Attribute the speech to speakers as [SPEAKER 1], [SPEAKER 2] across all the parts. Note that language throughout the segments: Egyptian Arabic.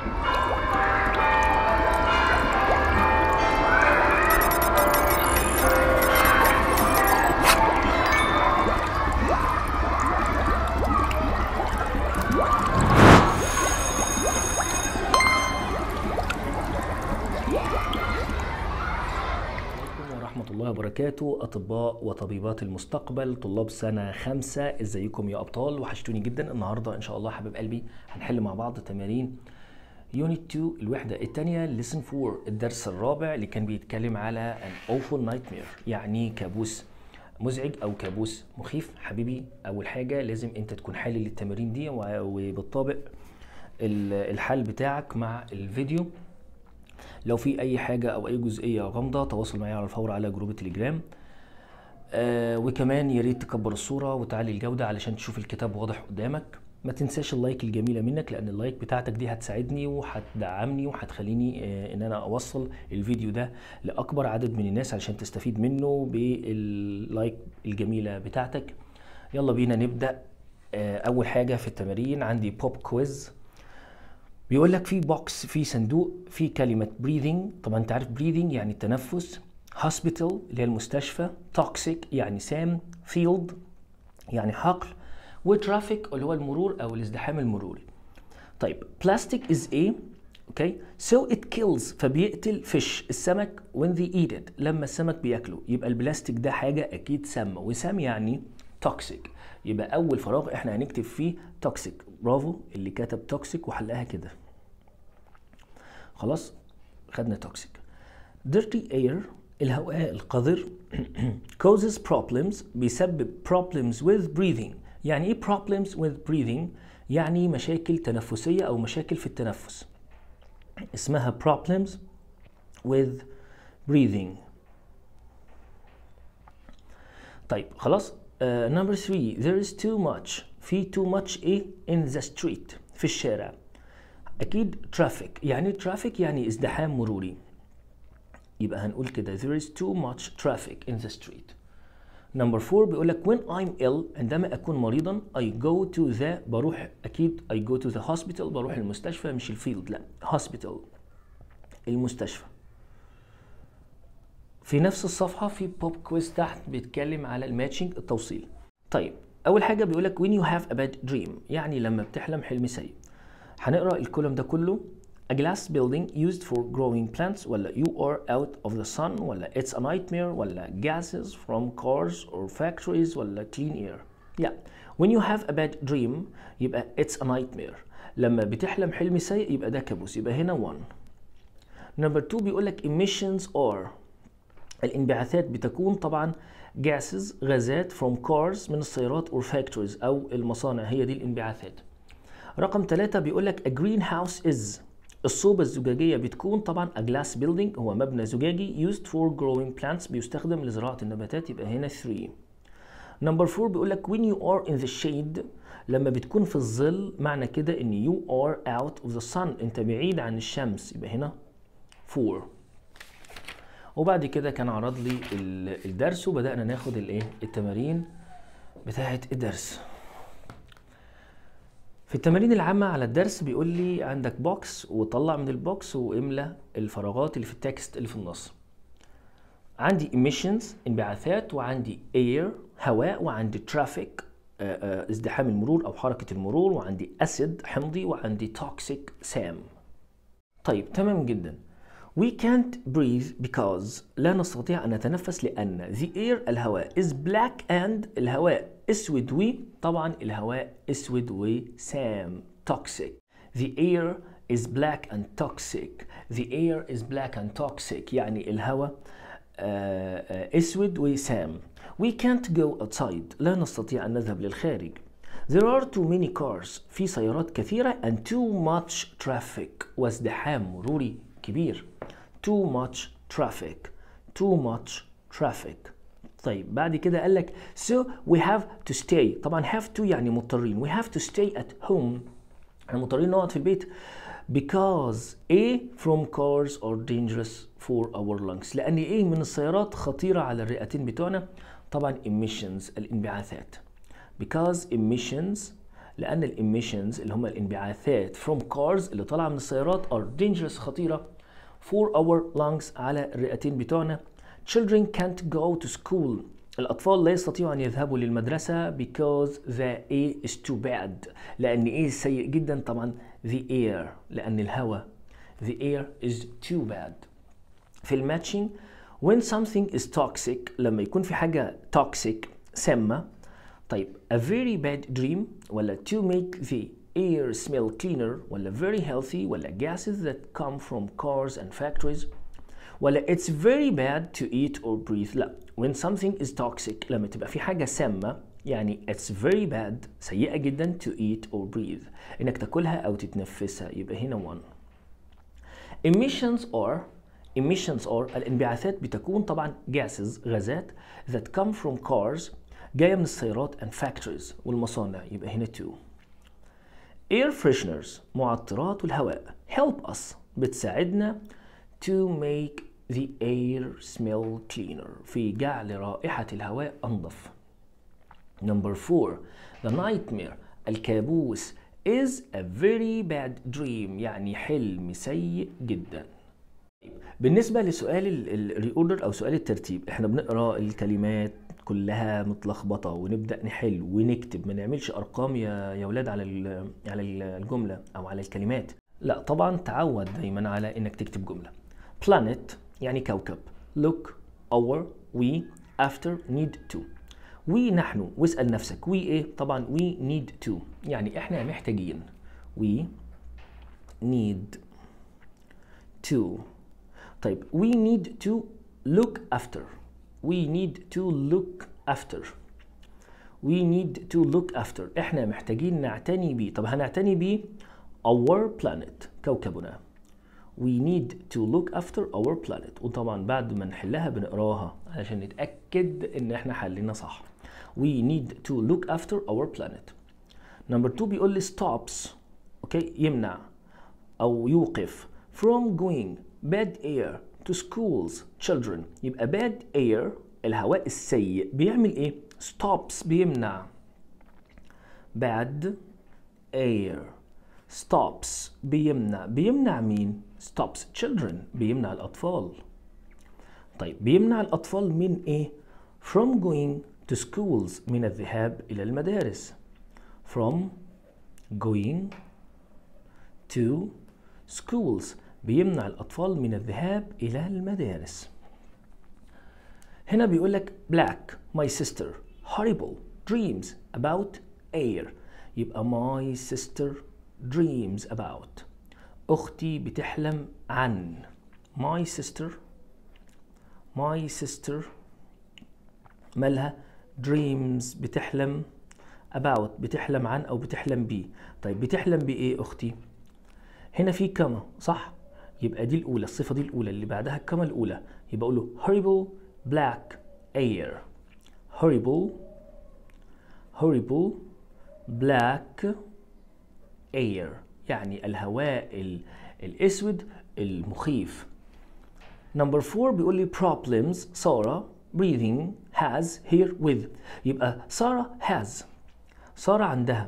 [SPEAKER 1] عليكم ورحمة الله وبركاته أطباء وطبيبات المستقبل طلاب سنة خمسة ازيكم يا أبطال وحشتوني جدا النهاردة إن شاء الله حبيب قلبي هنحل مع بعض تمارين يونت 2 الوحدة الثانية lesson 4 الدرس الرابع اللي كان بيتكلم على an awful nightmare يعني كابوس مزعج أو كابوس مخيف حبيبي أول حاجة لازم أنت تكون حالل التمارين دي و- وبتطابق ال- الحل بتاعك مع الفيديو لو في اي حاجه او اي جزئيه غامضه تواصل معايا على الفور على جروب التليجرام آه وكمان يا ريت تكبر الصوره وتعلي الجوده علشان تشوف الكتاب واضح قدامك ما تنساش اللايك الجميله منك لان اللايك بتاعتك دي هتساعدني وهتدعمني وهتخليني آه ان انا اوصل الفيديو ده لاكبر عدد من الناس علشان تستفيد منه باللايك الجميله بتاعتك يلا بينا نبدا آه اول حاجه في التمارين عندي بوب كويز بيقول لك في بوكس في صندوق في كلمة breathing طبعا انت عارف breathing يعني التنفس hospital اللي هي المستشفى toxic يعني سام field يعني حقل وترافيك اللي هو المرور او الازدحام المروري طيب plastic is a اوكي so it kills فبيقتل فيش السمك when they eat it لما السمك بياكله يبقى البلاستيك ده حاجة اكيد سامة وسام يعني توكسيك يبقى اول فراغ احنا هنكتب فيه توكسيك برافو اللي كتب توكسيك وحلها كده خلاص خدنا توكسيك dirty air الهواء القذر causes problems بيسبب problems with breathing يعني ايه problems with breathing يعني مشاكل تنفسية او مشاكل في التنفس اسمها problems with breathing طيب خلاص نمبر 3 there is too much في too much ايه in the street في الشارع اكيد traffic يعني traffic يعني ازدحام مروري يبقى هنقول كده there is too much traffic in the street نمبر 4 بيقول لك when I'm ill عندما اكون مريضا I go to the بروح اكيد I go to the hospital بروح المستشفى مش الفيلد لا hospital المستشفى في نفس الصفحة في بوب كويز تحت بيتكلم على الماتشنج التوصيل طيب أول حاجة بيقول لك when you have a bad dream يعني لما بتحلم حلم سيء هنقرأ الكولوم ده كله a glass building used for growing plants ولا you are out of the sun ولا it's a nightmare ولا gases from cars or factories ولا clean air yeah when you have a bad dream يبقى it's a nightmare لما بتحلم حلم سيء يبقى ده كابوس يبقى هنا one نمبر 2 بيقول لك emissions are الانبعاثات بتكون طبعا gases غازات from cars من السيارات or factories أو المصانع هي دي الانبعاثات رقم ثلاثة بيقول لك a greenhouse is الصوبة الزجاجية بتكون طبعا a glass building هو مبنى زجاجي used for growing plants بيستخدم لزراعة النباتات يبقى هنا 3 نمبر 4 بيقول لك when you are in the shade لما بتكون في الظل معنى كده ان you are out of the sun انت بعيد عن الشمس يبقى هنا 4 وبعد كده كان عرض لي ال- الدرس وبدأنا ناخد الايه التمارين بتاعة الدرس في التمارين العامة على الدرس بيقول لي عندك بوكس وطلع من البوكس واملى الفراغات اللي في التكست اللي في النص عندي emissions انبعاثات وعندي air هواء وعندي traffic آه، آه، ازدحام المرور او حركة المرور وعندي acid حمضي وعندي toxic سام طيب تمام جدا We can't breathe because لا نستطيع أن نتنفس لأن the air الهواء is black and الهواء أسود و طبعا الهواء أسود وسام toxic The air is black and toxic The air is black and toxic يعني الهواء آه، آه، أسود وسام We can't go outside لا نستطيع أن نذهب للخارج There are too many cars في سيارات كثيرة and too much traffic وازدحام مروري كبير too much traffic too much traffic طيب بعد كده قال لك so we have to stay طبعا have to يعني مضطرين we have to stay at home احنا مضطرين نقعد في البيت because A from cars are dangerous for our lungs لأن A من السيارات خطيرة على الرئتين بتوعنا طبعا emissions الانبعاثات because emissions لان الاميشنز اللي هم الانبعاثات from cars اللي طالعه من السيارات are dangerous خطيره for our lungs على الرئتين بتوعنا children can't go to school الأطفال لا يستطيعوا أن يذهبوا للمدرسة because the air is too bad لأن إيه سيء جدا طبعا the air لأن الهواء the air is too bad في الماتشنج when something is toxic لما يكون في حاجة toxic سامة طيب a very bad dream ولا to make the air smell cleaner ولا very healthy ولا gases that come from cars and factories ولا it's very bad to eat or breathe لا when something is toxic لما تبقى في حاجة سامة يعني it's very bad سيئة جدا to eat or breathe انك تاكلها او تتنفسها يبقى هنا one emissions are emissions are الانبعاثات بتكون طبعا gases غازات that come from cars جاية من السيارات and factories والمصانع يبقى هنا two air fresheners معطرات الهواء help us بتساعدنا to make the air smell cleaner في جعل رائحة الهواء أنظف number four the nightmare الكابوس is a very bad dream يعني حلم سيء جدا بالنسبة لسؤال الريوردر أو سؤال الترتيب احنا بنقرأ الكلمات كلها متلخبطة ونبدأ نحل ونكتب ما نعملش أرقام يا يا ولاد على على الجملة أو على الكلمات لا طبعا تعود دايما على إنك تكتب جملة planet يعني كوكب look our we after need to we نحن واسأل نفسك we ايه طبعا we need to يعني احنا محتاجين we need to طيب we need to look after we need to look after we need to look after احنا محتاجين نعتني بيه طب هنعتني بيه our planet كوكبنا we need to look after our planet وطبعا بعد ما نحلها بنقراها علشان نتأكد ان احنا حلينا صح we need to look after our planet number two بيقول لي stops اوكي يمنع او يوقف from going bad air to schools children يبقى bad air الهواء السيء بيعمل ايه stops بيمنع bad air stops بيمنع بيمنع مين stops children بيمنع الأطفال طيب بيمنع الأطفال من إيه from going to schools من الذهاب إلى المدارس from going to schools بيمنع الأطفال من الذهاب إلى المدارس هنا بيقول لك black my sister horrible dreams about air يبقى my sister dreams about أختي بتحلم عن my sister my sister مالها dreams بتحلم about بتحلم عن أو بتحلم بيه طيب بتحلم بإيه أختي هنا في كما صح يبقى دي الأولى الصفة دي الأولى اللي بعدها الكما الأولى يبقى أقول له horrible black air horrible horrible black air يعني الهواء ال- الأسود المخيف نمبر 4 بيقول لي problems سارة breathing has here with يبقى سارة has سارة عندها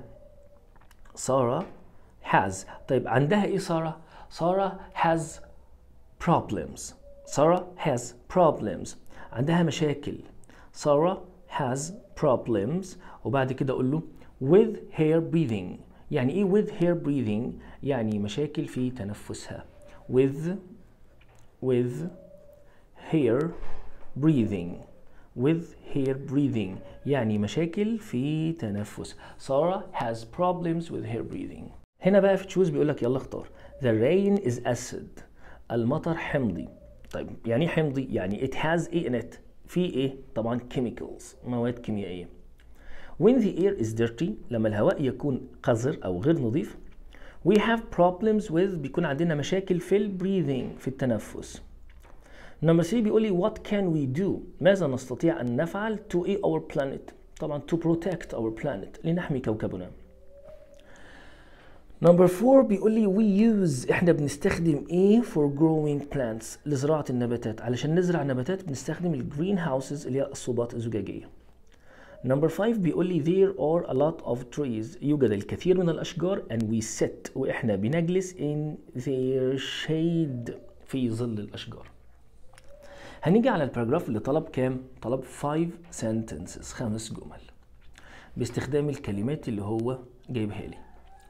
[SPEAKER 1] سارة has طيب عندها ايه سارة؟ سارة has problems سارة has problems عندها مشاكل سارة has problems وبعد كده اقول له with her breathing يعني ايه with her breathing يعني مشاكل في تنفسها with with her breathing with her breathing يعني مشاكل في تنفس سارة has problems with her breathing هنا بقى في تشوز بيقول لك يلا اختار the rain is acid المطر حمضي طيب يعني ايه حمضي يعني it has ايه in it في ايه طبعا chemicals مواد كيميائيه when the air is dirty لما الهواء يكون قذر او غير نظيف we have problems with بيكون عندنا مشاكل في ال breathing في التنفس نمبر 3 بيقول لي what can we do ماذا نستطيع ان نفعل to a our planet طبعا to protect our planet لنحمي كوكبنا نمبر 4 بيقول لي we use احنا بنستخدم ايه for growing plants لزراعة النباتات علشان نزرع نباتات بنستخدم الجرين هاوسز اللي هي الصوبات الزجاجية نمبر 5 بيقول لي there are a lot of trees يوجد الكثير من الأشجار and we sit وإحنا بنجلس in their shade في ظل الأشجار هنيجي على الباراجراف اللي طلب كام؟ طلب 5 sentences خمس جمل باستخدام الكلمات اللي هو جايبها لي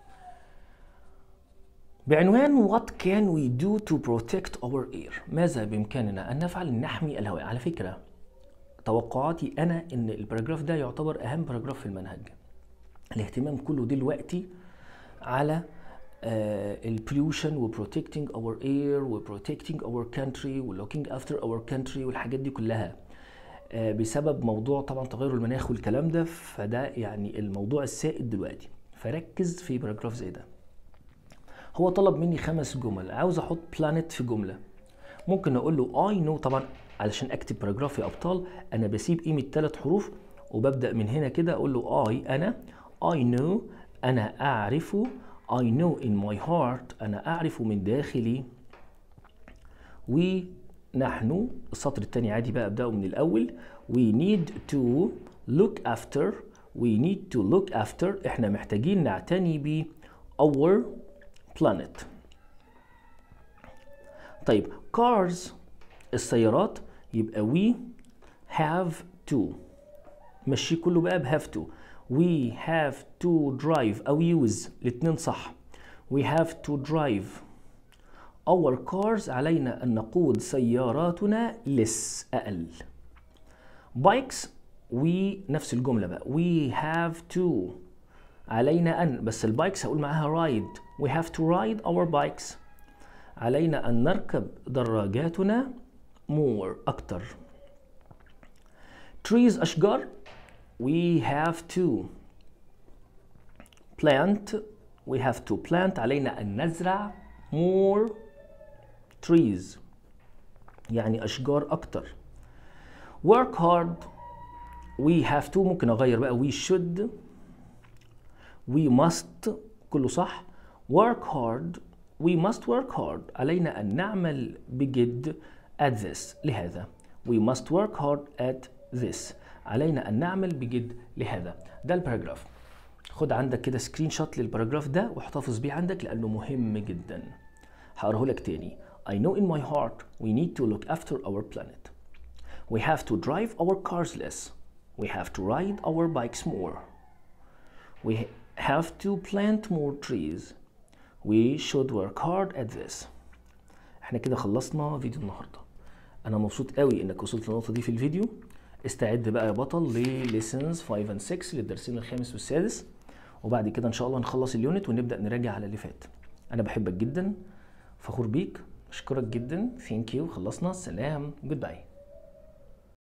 [SPEAKER 1] بعنوان What can we do to protect our air؟ ماذا بإمكاننا أن نفعل لنحمي الهواء؟ على فكرة توقعاتي أنا إن الباراجراف ده يعتبر أهم باراجراف في المنهج الاهتمام كله دلوقتي على البوليوشن وبروتكتنج اور اير وبروتكتنج اور كانتري ولوكينج افتر اور كانتري والحاجات دي كلها آه، بسبب موضوع طبعا تغير المناخ والكلام ده فده يعني الموضوع السائد دلوقتي فركز في باراجراف زي ده هو طلب مني خمس جمل عاوز احط بلانيت في جمله ممكن اقول له اي نو طبعا علشان اكتب باراجراف يا ابطال انا بسيب قيمه ثلاث حروف وببدا من هنا كده اقول له اي انا اي نو انا اعرف I know in my heart أنا أعرف من داخلي ونحن السطر الثاني عادي بقى أبدأه من الأول we need to look after we need to look after إحنا محتاجين نعتني ب our planet طيب cars السيارات يبقى we have to مشي كله بقى ب have to we have to drive أو use الاتنين صح we have to drive our cars علينا أن نقود سياراتنا less أقل bikes we نفس الجملة بقى we have to علينا أن بس البايكس هقول معاها ride we have to ride our bikes علينا أن نركب دراجاتنا more أكتر trees أشجار we have to plant we have to plant علينا أن نزرع more trees يعني أشجار أكتر work hard we have to ممكن أغير بقى we should we must كله صح work hard we must work hard علينا أن نعمل بجد at this لهذا we must work hard at this علينا أن نعمل بجد لهذا ده الباراجراف خد عندك كده سكرين شوت للباراجراف ده واحتفظ بيه عندك لأنه مهم جدا هقراه لك تاني I know in my heart we need to look after our planet we have to drive our cars less we have to ride our bikes more we have to plant more trees we should work hard at this احنا كده خلصنا فيديو النهارده انا مبسوط قوي انك وصلت للنقطه دي في الفيديو استعد بقى يا بطل لليسنز 5 and 6 للدرسين الخامس والسادس وبعد كده ان شاء الله نخلص اليونت ونبدا نراجع على اللي فات انا بحبك جدا فخور بيك اشكرك جدا ثانك يو خلصنا سلام جود باي